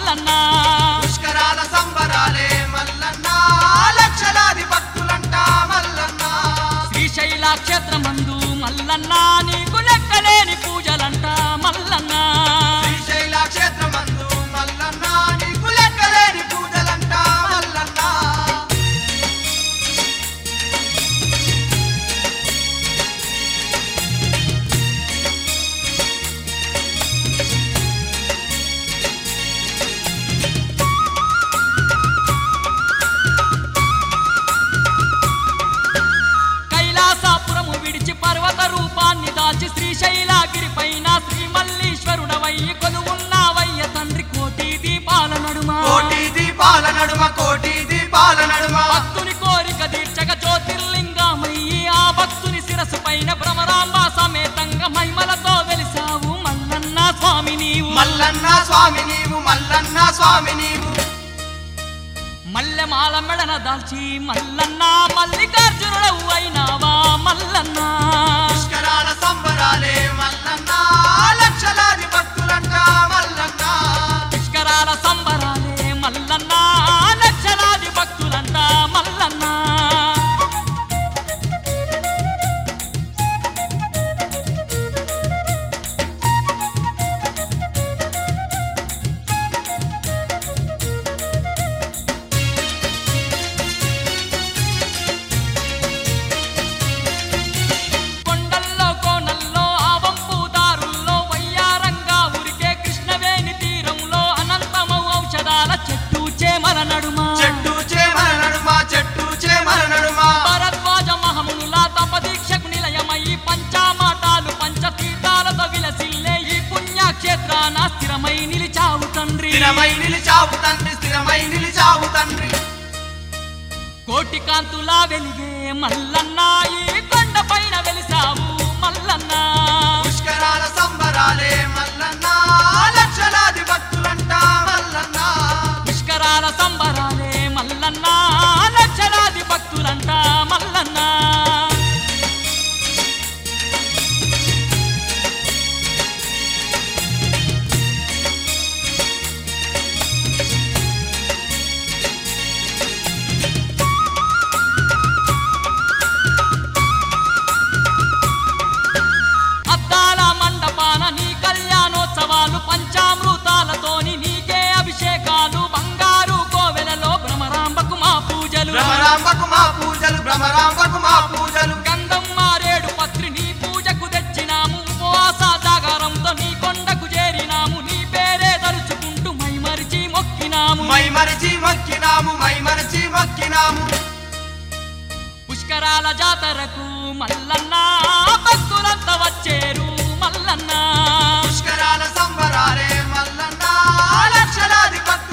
మల్లన్న పుష్కరాల సంబరాలే మల్లన్న లక్షలాది భక్తులంట మల్లన్న శ్రీశైల క్షేత్రమందు మల్లన్న నీకు లెక్కలేని పూజలంట మల్లన్న శ్రీశైల క్షేత్రమందు మల్లన్న నీకు లెక్కలేని పూజలంట మల్లన్న కైలాసపురము విడిచి పర్వత రూపాన్ని దాల్చి శ్రీశైలగిరి పైన శ్రీ మల్లీశ్వరుడవయ్యి కొలువున్నావయ్య తండ్రి కోటి దీపాల నడుమ కోటి దీపాల నడుమ కోటి దీపాల నడుమ భక్తుని కోరిక తీర్చక జ్యోతిర్లింగమయ్యి ఆ భక్తుని శిరసు పైన భ్రమరాంబ సమేతంగా మహిమలతో వెలిసావు మల్లన్న స్వామి నీవు మల్లన్న స్వామి నీవు మల్లన్న స్వామి నీవు మల్లె మాల మెడన దాల్చి మల్లన్న మల్లికార్జునుడవు అయినావా మల్లన్న పుష్కరాల సంబరాలే మల్లన్న లక్షలాది భక్తులంట మల్లన్న పుష్కరాల సంబరాలే మల్లన్న లక్షలాది భక్తులంట మల్లన్న కొండల్లో కోనల్లో ఆవంపు దారుల్లో వయ్యారంగా ఉరికే కృష్ణవేణి తీరంలో అనంతమౌ ఔషధాల చెట్టు చేమల నడుమ చెట్టు చేమల నడుమ చెట్టు చేమల నడుమ భరద్వాజ మహమునుల తపదీక్షకు నిలయమయ్యి పంచామాటాలు పంచతీర్థాలతో విలసిల్లే ఈ పుణ్యక్షేత్రాన స్థిరమై నిలిచావు తండ్రి స్థిరమై నిలిచావు తండ్రి స్థిరమై నిలిచావు తండ్రి కోటి కాంతులా వెలిగే మల్లన్న ఈ కొండ పైన వెలిసావు మల్లన్న పుష్కరాల సంబరాలే మల్లన్న లక్షలాది భక్తులంట మల్లన్న పుష్కరాల సంబరాలే మల్లన్న లక్షలాది భక్తులంట మల్లన్న అద్దాల మండపాన నీ కళ్యాణోత్సవాలు పంచామృతాలతోని నీకే అభిషేకాలు బంగారు కోవెలలో భ్రమరాంబకు మా పూజలు భ్రమరాంబకు మా పూజలు భ్రమరాంబకు మా పూజలు గంధం మారేడు పత్రి నీ పూజకు తెచ్చినాము ఉపవాస జాగారంతో నీ కొండకు చేరినాము నీ పేరే తలుచుకుంటూ మైమరిచి మొక్కినాము మై మరిచి మొక్కినాము మై మరిచి మొక్కినాము పుష్కరాల జాతరకు మల్లన్న భక్తులంతా వచ్చేరు మల్లన్న పుష్కరాల సంబరాలే మల్లన్న లక్షలాది భక్తులంట